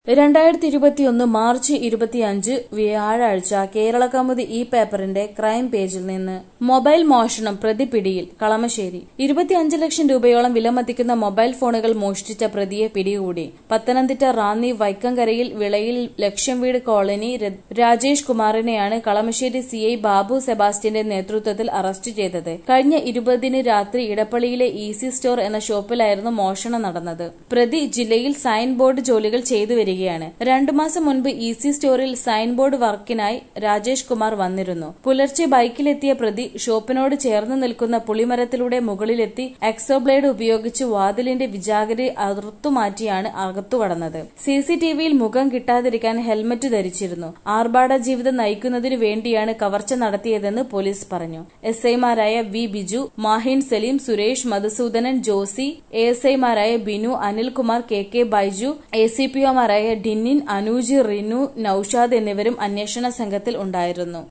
രണ്ടായിരത്തി ഇരുപത്തിയൊന്ന് മാർച്ച് ഇരുപത്തിയഞ്ച് വ്യാഴാഴ്ച കേരളകൗമുദി ഈ പേപ്പറിന്റെ ക്രൈം പേജിൽ നിന്ന് മൊബൈൽ മോഷണം പ്രതി പിടിയിൽ കളമശ്ശേരി ഇരുപത്തിയഞ്ച് ലക്ഷം രൂപയോളം വിലമതിക്കുന്ന മൊബൈൽ ഫോണുകൾ മോഷ്ടിച്ച പ്രതിയെ പിടികൂടി പത്തനംതിട്ട റാന്നി വൈക്കങ്കരയിൽ വിളയിൽ ലക്ഷം വീട് കോളനി ര- രാജേഷ് കുമാറിനെയാണ് കളമശ്ശേരി സിഐ ബാബു സെബാസ്റ്റ്യന്റെ നേതൃത്വത്തിൽ അറസ്റ്റ് ചെയ്തത് കഴിഞ്ഞ ഇരുപതിന് രാത്രി ഇടപ്പള്ളിയിലെ ഈസി സ്റ്റോർ എന്ന ഷോപ്പിലായിരുന്നു മോഷണം നടന്നത് പ്രതി ജില്ലയിൽ സൈൻ ബോർഡ് ജോലികൾ ചെയ്തു വരികയാണ് രണ്ടു മാസം മുൻപ് ഈസി സ്റ്റോറിൽ സൈൻ ബോർഡ് വർക്കിനായി രാജേഷ് കുമാർ വന്നിരുന്നു പുലർച്ചെ ബൈക്കിലെത്തിയ പ്രതി ഷോപ്പിനോട് ചേർന്ന് നിൽക്കുന്ന പുളിമരത്തിലൂടെ മുകളിലെത്തി എക്സോബ്ലേഡ് ഉപയോഗിച്ച് വാതിലിന്റെ വിജാഗരി അറുത്തുമാറ്റിയാണ് അകത്തു കടന്നത് സി സി ടി വിയിൽ മുഖം കിട്ടാതിരിക്കാൻ ഹെൽമറ്റ് ധരിച്ചിരുന്നു ആർഭാട ജീവിതം നയിക്കുന്നതിനു വേണ്ടിയാണ് കവർച്ച നടത്തിയതെന്ന് പോലീസ് പറഞ്ഞു എസ് ഐമാരായ V Biju Mahin Salim Suresh Madhusoodanan Josy A S ഐമാരായ Binu Anilkumar K K Baiju A C P ഒമാരായ ഡിന്നിൻ അനൂജ് റിനു നൌഷാദ് എന്നിവരും അന്വേഷണ സംഘത്തിൽ ഉണ്ടായിരുന്നു